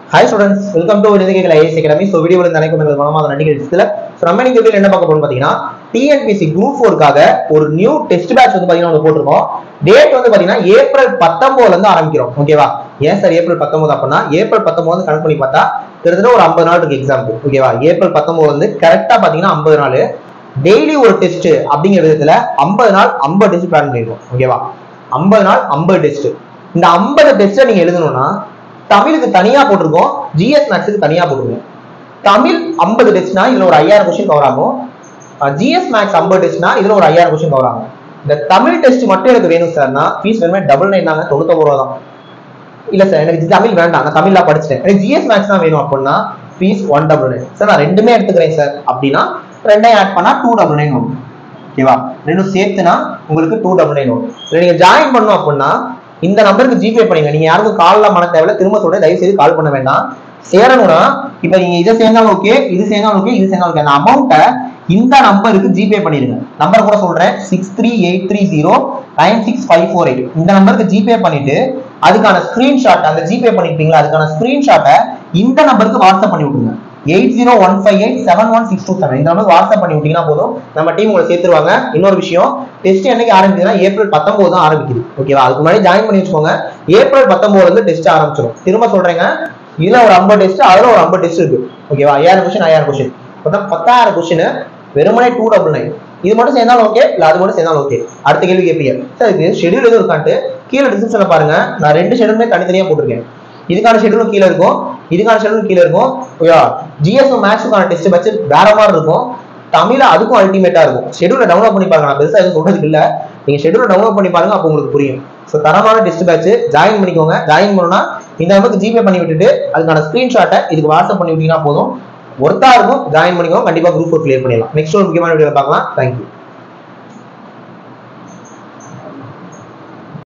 hi students welcome to விருதுகைகள் IAS academy so வீடியோவில் இருந்து அனைக்கும் எனது மனமாத நடிகர் இதில் ஸோ நம்ம இன்னைக்கு வீடியோவில் என்ன பார்க்க போறோம் பார்த்தீங்கன்னா டிஎன்பிசி குரூப் ஃபோருக்காக ஒரு நியூ டெஸ்ட் பேட்ச் வந்து பார்த்தீங்கன்னா வந்து போட்டிருக்கோம் டேட் வந்து பார்த்தீங்கன்னா ஏப்ரல் பத்தொம்போதுல இருந்து ஆரம்பிக்கிறோம் ஓகேவா ஏன் சார் ஏப்ரல் பத்தொன்பது அப்படின்னா ஏப்ரல் பத்தொன்பது வந்து கணக்கு பண்ணி பார்த்தா கிட்டத்தட்ட ஒரு ஐம்பது நாள் இருக்கு எக்ஸாமுக்கு ஓகேவா ஏப்ரல் பத்தொன்பது வந்து கரெக்டாக பார்த்தீங்கன்னா ஐம்பது நாள் டெய்லி ஒரு டெஸ்ட் அப்படிங்கிற விதத்துல ஐம்பது நாள் ஐம்பது டெஸ்ட் பிளான் பண்ணிருக்கோம் ஓகேவா ஐம்பது நாள் ஐம்பது டெஸ்ட் இந்த ஐம்பது டெஸ்ட்டை நீங்க எழுதணும்னா தமிழுக்கு தனியா போட்டிருக்கோம் ஜிஎஸ் மேக்ஸுக்கு தனியா போட்டிருக்கோம் தமிழ் ஐம்பது டெஸ்ட்னா இதுல ஒரு ஐயாயிரம் கொஸ்டின் கவர் ஆகும் ஜிஎஸ் மேக்ஸ் ஐம்பது டெஸ்ட்னா இதுல ஒரு ஐயாயிரம் கொஸ்டின் கவர் ஆகும் இந்த தமிழ் டெஸ்ட் மட்டும் எனக்கு வேணும் சார்னா ஃபீஸ் வேணுமே டபுள் நைன் தாங்க தொண்ணூத்தொம்பது ரூபா தான் இல்ல சார் எனக்கு தமிழ் வேண்டாம் நான் தமிழ்ல படிச்சிட்டேன் எனக்கு ஜிஎஸ் மேக்ஸ் தான் வேணும் அப்படின்னா fees one double nine sir நான் ரெண்டுமே எடுத்துக்கிறேன் சார் அப்படின்னா ரெண்டையும் ஆட் பண்ணா டூ டபுள் நைன் வரும் ஓகேவா ரெண்டும் சேர்த்துனா உங்களுக்கு டூ டபுள் நைன் வரும் இதுல நீங்க ஜாயின் பண்ணணும் அப்படின்னா இந்த நம்பருக்கு ஜிபே பண்ணுங்க நீங்க யாருக்கும் கால்லாம் பண்ண தேவையில்ல திரும்ப சொல்றேன் தயவு செய்து கால் பண்ண வேண்டாம் சேரணும்னா இப்ப நீங்க இதை சேர்ந்தாலும் ஓகே இது சேர்ந்தாலும் ஓகே இது சேர்ந்தாலும் ஓகே அந்த அமௌண்ட்டை இந்த நம்பருக்கு ஜிபே பண்ணிடுங்க நம்பர் கூட சொல்றேன் six three eight three zero nine six five four eight இந்த நம்பருக்கு ஜிபே பண்ணிட்டு அதுக்கான ஸ்கிரீன்ஷாட் அந்த ஜிபே பண்ணிருப்பீங்களா அதுக்கான ஸ்கிரீன்ஷாட்டை இந்த நம்பருக்கு வாட்ஸ்அப் பண்ணி விட்டுருங்க eight zero one five eight seven one six two seven இந்த நம்பருக்கு வாட்ஸ்அப் பண்ணி விட்டீங்கன்னா போதும் நம்ம டீம் உங்களை சேர்த்துருவாங்க இன்னொரு விஷயம் டெஸ்ட் என்னைக்கு ஆரம்பிக்குதுன்னா ஏப்ரல் பத்தொன்பது தான் ஆரம்பிக்குது ஓகேவா அதுக்கு முன்னாடி ஜாயின் பண்ணி வச்சுக்கோங்க ஏப்ரல் பத்தொன்பதுல இருந்து டெஸ்ட் ஆரம்பிச்சிடும் திரும்ப சொல்றேங்க இதுல ஒரு ஐம்பது டெஸ்ட் அதுல ஒரு ஐம்பது டெஸ்ட் இருக்கு ஓகேவா ஐயாயிரம் கொஸ்டின் ஐயாயிரம் கொஸ்டின் மொத்தம் பத்தாயிரம் கொஸ்டின் வெறுமனே டூ டபுள் நைன் இது மட்டும் சேர்ந்தாலும் ஓகே இல்ல அது மட்டும் சேர்ந்தாலும் ஓகே அடுத்த கேள்வி கேட்பீங்க சார் இது ஷெடியூல் எதுவும் இருக்கான்ட்டு கீழே டிஸ்கிரிப்ஷன்ல பாருங்க நான் ரெண்டு ஷெடியூலுமே தனித்தனியா போட்டிருக்கேன் இதுக்கான ஷெடியூலும் கீழே இருக்கும் இதுக்கான ஷெடியூல் கீழே இருக்கும் ஓகேவா ஜிஎஸ் மேக்ஸுக்கான டெஸ்ட் வச்சு வேற மாதிரி இருக்கும் தமிழ் அதுக்கும் அல்டிமேட்டா இருக்கும் ஷெடியூலை டவுன்லோட் பண்ணி பாருங்க நான் பெருசா எதுவும் சொல்றதுக்கு இல்ல நீங்க ஷெடியூலை டவுன்லோட் பண்ணி பாருங்க அப்போ உங்களுக்கு புரியும் ஸோ தரமான டெஸ்ட் பேட்ச் ஜாயின் பண்ணிக்கோங்க ஜாயின் பண்ணணும்னா இந்த நம்பருக்கு ஜிபே பண்ணி விட்டுட்டு அதுக்கான ஸ்கிரீன்ஷாட்டை இதுக்கு வாட்ஸ்அப் பண்ணி விட்டீங்கன்னா போதும் ஒர்த்தா இருக்கும் ஜாயின் பண்ணிக்கோங்க கண்டிப்பா குரூப் கிளியர் பண்ணிடலாம் நெக்ஸ்ட் ஒரு முக்கியமான வீடியோ பார்க்கலாம் தேங்க்யூ